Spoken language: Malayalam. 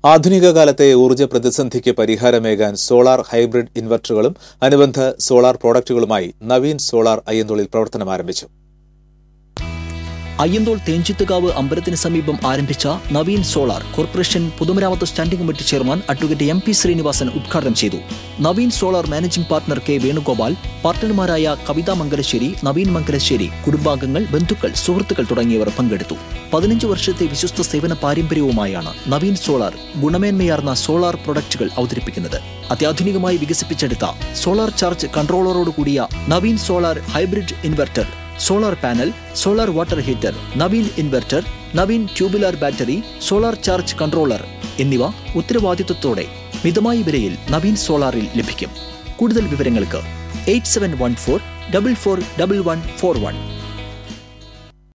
ആധുനിക കാലത്തെ ഊർജ്ജ പ്രതിസന്ധിക്ക് പരിഹാരമേകാൻ സോളാർ ഹൈബ്രിഡ് ഇൻവെർട്ടറുകളും അനുബന്ധ സോളാർ പ്രോഡക്റ്റുകളുമായി നവീൻ സോളാർ അയ്യന്തോളിൽ പ്രവർത്തനം ആരംഭിച്ചു അയ്യന്തോൾ തേഞ്ചിത്തുകാവ് അമ്പലത്തിന് സമീപം ആരംഭിച്ച നവീൻ സോളാർ കോർപ്പറേഷൻ പൊതുമരാമത്ത് standing committee chairman advocate M P Sreenivasan ഉദ്ഘാടനം ചെയ്തു Naveen solar managing partner K Venugopal പാർട്ണർമാരായ കവിത മംഗലശ്ശേരി നവീൻ മംഗലശ്ശേരി കുടുംബാംഗങ്ങൾ ബന്ധുക്കൾ സുഹൃത്തുക്കൾ തുടങ്ങിയവർ പങ്കെടുത്തു പതിനഞ്ച് വർഷത്തെ വിശ്വസ്ത സേവന പാരമ്പര്യവുമായാണ് നവീൻ സോളാർ ഗുണമേന്മയാർന്ന സോളാർ പ്രൊഡക്റ്റുകൾ അവതരിപ്പിക്കുന്നത് അത്യാധുനികമായി വികസിപ്പിച്ചെടുത്ത സോളാർ ചാർജ് കൺട്രോളറോടുകൂടിയ Naveen solar hybrid inverter solar panel solar water heater Naveen inverter Naveen tubular battery solar charge controller എന്നിവ ഉത്തരവാദിത്വത്തോടെ മിതമായ വിലയിൽ നവീൻ സോളാറിൽ ലഭിക്കും കൂടുതൽ വിവരങ്ങൾക്ക് eight seven one four double four double one four one